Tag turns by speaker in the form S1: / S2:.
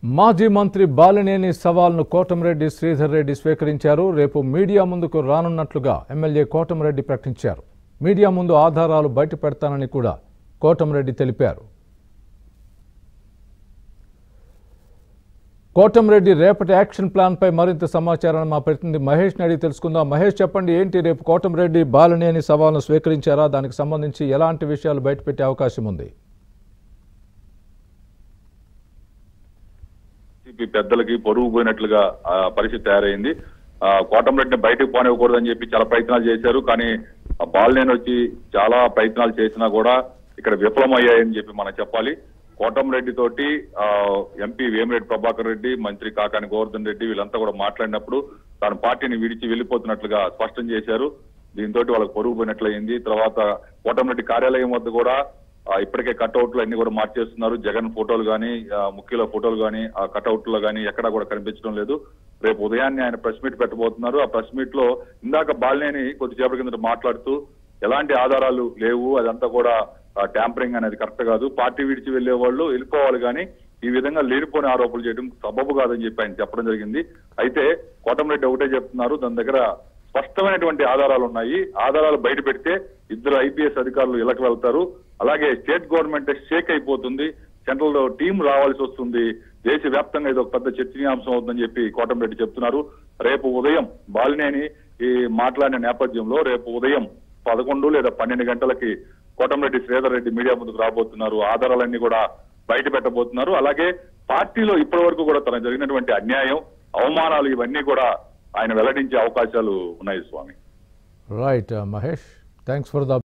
S1: మాజీ మంత్రి బాలినేని సవాల్ను కోటంరెడ్డి శ్రీధర్ రెడ్డి స్వీకరించారు రేపు మీడియా ముందుకు రానున్నట్లుగా ఎమ్మెల్యే కోటంరెడ్డి ప్రకటించారు మీడియా ముందు ఆధారాలు బయట పెడతానని కూడా కోటంరెడ్డి తెలిపారు కోటంరెడ్డి రేపటి యాక్షన్ ప్లాన్పై మరింత సమాచారాన్ని మా ప్రతినిధి మహేష్ని అడిగి తెలుసుకుందాం మహేష్ చెప్పండి ఏంటి రేపు కోటంరెడ్డి బాలినేని సవాల్ను స్వీకరించారా దానికి సంబంధించి ఎలాంటి విషయాలు బయటపెట్టే అవకాశం ఉంది
S2: వైసీపీ పెద్దలకి పొరుగు పోయినట్లుగా ఆ, పరిస్థితి తయారైంది ఆ, కోటంరెడ్డిని బయటకు పోనివ్వకూడదని చెప్పి చాలా ప్రయత్నాలు చేశారు కానీ ఆ బాలినేని వచ్చి చాలా ప్రయత్నాలు చేసినా కూడా ఇక్కడ విఫలమయ్యాయని చెప్పి మనం చెప్పాలి కోటంరెడ్డి తోటి ఆ, ఎంపీ వేమిరెడ్డి ప్రభాకర్ రెడ్డి మంత్రి కాకాని గోవర్ధన్ రెడ్డి వీళ్ళంతా కూడా మాట్లాడినప్పుడు తాను పార్టీని విడిచి వెళ్ళిపోతున్నట్లుగా స్పష్టం చేశారు దీంతో వాళ్ళకి పొరుగు పోయినట్లయింది తర్వాత కోటంరెడ్డి కార్యాలయం వద్ద కూడా ఆ, ఇప్పటికే కట్అవుట్లు అన్ని కూడా మార్చేస్తున్నారు జగన్ ఫోటోలు కానీ ముఖ్యుల ఫోటోలు కానీ ఆ కట్అవుట్లో కానీ ఎక్కడా కూడా కనిపించడం లేదు రేపు ఉదయాన్నే ఆయన ప్రెస్ మీట్ పెట్టబోతున్నారు ఆ ప్రెస్ మీట్ లో ఇందాక బాలినేని కొద్దిసేపటి కింద మాట్లాడుతూ ఎలాంటి ఆధారాలు లేవు అదంతా కూడా ట్యాంపరింగ్ అనేది కరెక్ట్ కాదు పార్టీ విడిచి వెళ్లే వాళ్ళు వెళ్ళిపోవాలి కానీ ఈ విధంగా లేనిపోని ఆరోపణలు చేయడం సబబు కాదని చెప్పి ఆయన చెప్పడం జరిగింది అయితే కోటంరెడ్డి ఒకటే చెప్తున్నారు దాని దగ్గర స్పష్టమైనటువంటి ఆధారాలు ఉన్నాయి ఆధారాలు బయట పెడితే ఇద్దరు ఐపీఎస్ అధికారులు ఇళ్ళకి వెళ్తారు అలాగే స్టేట్ గవర్నమెంట్ షేక్ అయిపోతుంది సెంట్రల్ లో టీం రావాల్సి వస్తుంది దేశవ్యాప్తంగా ఇది ఒక పెద్ద చర్చనీయాంశం అవుతుందని చెప్పి కోటంరెడ్డి చెప్తున్నారు రేపు ఉదయం బాలినేని ఈ మాట్లాడిన నేపథ్యంలో రేపు ఉదయం పదకొండు లేదా పన్నెండు గంటలకి కోటంరెడ్డి శ్రీధర్ రెడ్డి మీడియా ముందుకు రాబోతున్నారు ఆధారాలన్నీ కూడా బయట పెట్టబోతున్నారు అలాగే పార్టీలో ఇప్పటి వరకు కూడా తనకు జరిగినటువంటి అన్యాయం అవమానాలు ఇవన్నీ కూడా ఆయన వెల్లడించే అవకాశాలు ఉన్నాయి Swami
S1: right Mahesh thanks for the